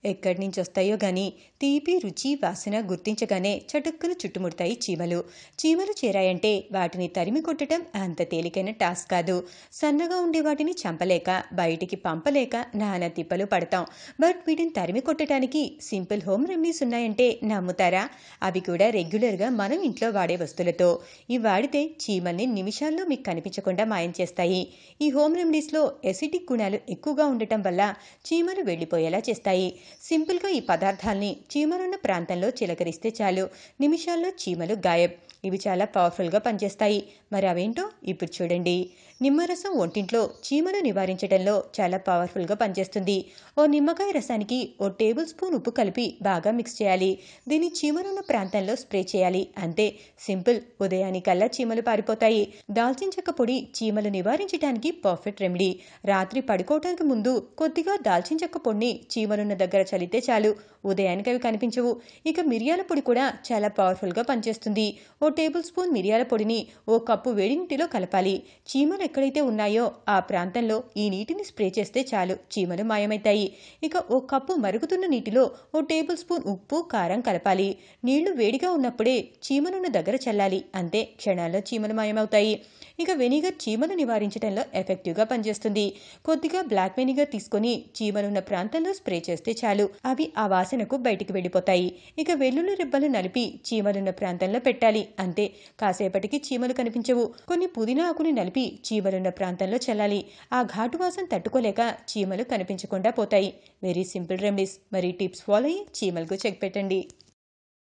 ఎక్కడి నుంచి వస్తాయో గాని తీపి రుచి వాసన గుర్తించగానే చటుక్కున చుట్టుముడతాయి చీమలు చీమలు చేరాయంటే వాటిని తరిమి కొట్టడం అంత తేలికైన టాస్క్ కాదు సన్నగా ఉండే వాటిని చంపలేక బయటికి పంపలేక నానా తిప్పలు పడతాం బట్ వీటిని తరిమి కొట్టడానికి సింపుల్ హోమ్ రెమెడీస్ ఉన్నాయంటే నమ్ముతారా అవి కూడా రెగ్యులర్గా మనం ఇంట్లో వాడే వస్తువులతో ఇవి వాడితే చీమల్ని నిమిషాల్లో మీకు కనిపించకుండా మాయం చేస్తాయి ఈ హోమ్ రెమెడీస్లో ఎసిడిక్ గుణాలు ఎక్కువగా ఉండటం వల్ల చీమలు వెళ్ళిపోయేలా చేస్తాయి సింపుల్గా ఈ పదార్థాల్ని చీమలున్న ప్రాంతంలో చిలకరిస్తే చాలు నిమిషాల్లో చీమలు గాయబ్ ఇవి చాలా పవర్ఫుల్గా పనిచేస్తాయి మరి అవేంటో ఇప్పుడు చూడండి నిమ్మరసం ఒంటింట్లో చీమలు నివారించడంలో చాలా పవర్ఫుల్గా పనిచేస్తుంది ఓ నిమ్మకాయ రసానికి ఓ టేబుల్ స్పూన్ ఉప్పు కలిపి బాగా మిక్స్ చేయాలి దీన్ని చీమలున్న ప్రాంతంలో స్ప్రే చేయాలి అంతే సింపుల్ ఉదయానికల్లా చీమలు పారిపోతాయి దాల్చిన చెక్క పొడి చీమలు నివారించడానికి పర్ఫెక్ట్ రెమెడీ రాత్రి పడుకోవటానికి ముందు కొద్దిగా దాల్చిన చెక్క పొడిని చీమలున్న దగ్గర చలితే చాలు ఉదయానికి అవి కనిపించవు ఇక మిరియాల పొడి కూడా చాలా పవర్ఫుల్గా పనిచేస్తుంది ఓ టేబుల్ స్పూన్ మిరియాల పొడిని ఓ కప్పు వేడి నీటిలో కలపాలి చీమలు ఎక్కడైతే ఉన్నాయో ఆ ప్రాంతంలో ఈ నీటిని స్ప్రే చేస్తే చాలు చీమలు మాయమవుతాయి ఇక ఓ కప్పు మరుగుతున్న నీటిలో ఓ టేబుల్ స్పూన్ ఉప్పు కారం కలపాలి నీళ్లు వేడిగా ఉన్నప్పుడే చీమలున్న దగ్గర చల్లాలి అంతే క్షణాల్లో చీమలు మాయమవుతాయి ఇక వెనిగర్ చీమలు నివారించడంలో ఎఫెక్టివ్గా పనిచేస్తుంది కొద్దిగా బ్లాక్ వెనిగర్ తీసుకొని చీమలున్న ప్రాంతంలో స్ప్రే చేస్తే చాలు అవి ఆ వాసనకు బయటికి వెళ్ళిపోతాయి ఇక వెల్లుల్లి రెబ్బలు నలిపి చీమలున్న ప్రాంతంలో పెట్టాలి అంతే కాసేపటికి చీమలు కనిపించవు కొన్ని పుదీనా ఆకుని నలిపి చీమలున్న ప్రాంతంలో చల్లాలి ఆ ఘాటు వాసన తట్టుకోలేక చీమలు కనిపించకుండా పోతాయి వెరీ సింపుల్ రెమెడీస్ మరి టిప్స్ ఫాలో అయ్యి చీమలకు చెక్ పెట్టండి